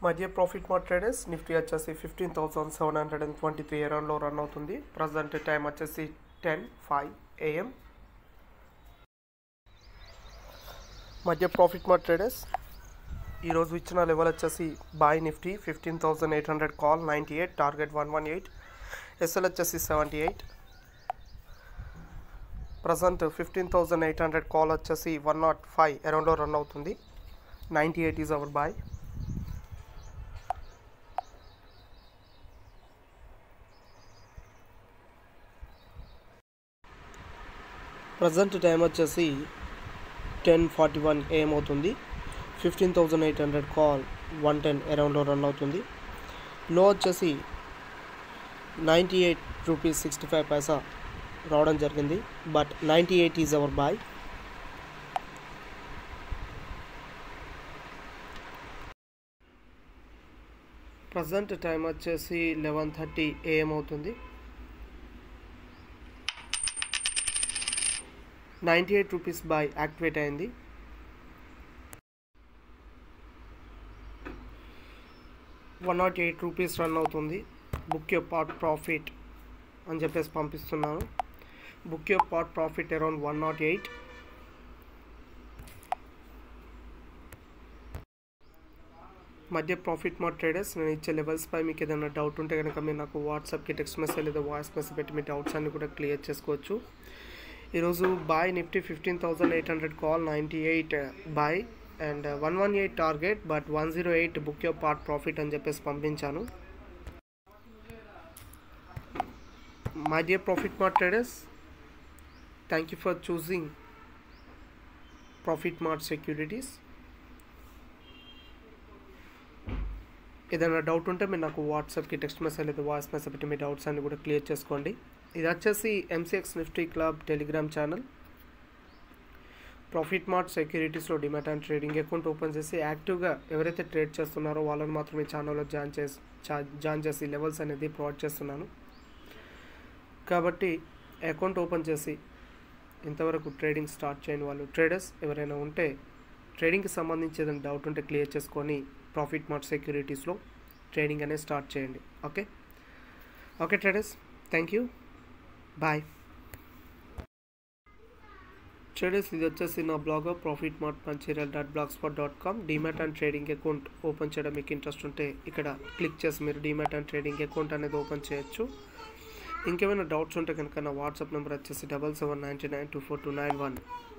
మధ్య profit mart traders Nifty వచ్చేసి fifteen thousand seven hundred and twenty three అరౌండ్లో run అవుతుంది ప్రజెంట్ టైం వచ్చేసి టెన్ ఫైవ్ ఏఎం మధ్య ప్రాఫిట్ మార్ట్ ట్రేడర్స్ ఈరోజు ఇచ్చిన లెవెల్ వచ్చేసి buy Nifty fifteen thousand eight hundred call ninety eight target one one eight SL వచ్చేసి seventy eight present fifteen thousand eight hundred call వచ్చేసి one not five అరౌండ్లో run అవుతుంది ninety eight is our buy present time వచ్చేసి ten forty one AM అవుతుంది fifteen thousand eight hundred call one ten అరౌండ్లో run అవుతుంది లో వచ్చేసి ninety eight rupees sixty five పైసా రావడం జరిగింది but ninety eight is our buy present time వచ్చేసి లెవెన్ థర్టీ ఏఎం అవుతుంది ninety eight rupees buy activate అయింది one not eight rupees run అవుతుంది బుక్ యూ పాట్ ప్రాఫిట్ అని చెప్పేసి పంపిస్తున్నాను book you part profit around one not eight మధ్య profit mart traders నేను ఇచ్చే లెవెల్స్పై మీకు ఏదైనా డౌట్ ఉంటే కనుక మీరు నాకు వాట్సాప్కి టెక్స్ట్ మెసేజ్ లేదా వాయిస్ మెసేజ్ పెట్టి మీ డౌట్స్ అన్ని కూడా క్లియర్ చేసుకోవచ్చు ఈరోజు buy Nifty fifteen thousand eight hundred call ninety eight buy and one one eight target but one zero eight book your part profit అని చెప్పేసి పంపించాను my dear profit mart traders thank you for choosing profit mart securities ఏదైనా doubt ఉంటే మీరు నాకు వాట్సాప్కి text message లేదా voice message పెట్టి మీ డౌట్స్ అన్ని కూడా క్లియర్ చేసుకోండి ఇది వచ్చేసి MCX Nifty club Telegram channel profit mart సెక్యూరిటీస్లో demat and trading account open చేసి యాక్టివ్గా ఎవరైతే ట్రేడ్ చేస్తున్నారో వాళ్ళని మాత్రం ఈ ఛానల్లో జాయిన్ చేసి జాయిన్ చేసి లెవెల్స్ అనేది ప్రొవైడ్ చేస్తున్నాను కాబట్టి అకౌంట్ ఓపెన్ చేసి ఇంతవరకు ట్రేడింగ్ స్టార్ట్ చేయని వాళ్ళు ట్రేడర్స్ ఎవరైనా ఉంటే ట్రేడింగ్కి సంబంధించి ఏదైనా డౌట్ ఉంటే క్లియర్ చేసుకొని ప్రాఫిట్ మార్ట్ సెక్యూరిటీస్లో ట్రేడింగ్ అనేది స్టార్ట్ చేయండి okay okay traders thank you buy traders ఇది వచ్చేసి నా blog profit mart Mancherial dot blogspot dot com demat and trading account open చేయడం మీకు ఇంట్రెస్ట్ ఉంటే ఇక్కడ క్లిక్ చేసి మీరు డిమాట్ అండ్ ట్రేడింగ్ అకౌంట్ అనేది ఓపెన్ చేయొచ్చు ఇంకేమైనా డౌట్స్ ఉంటే కనుక నా వాట్సాప్ నెంబర్ వచ్చేసి double seven ninety nine two four two nine one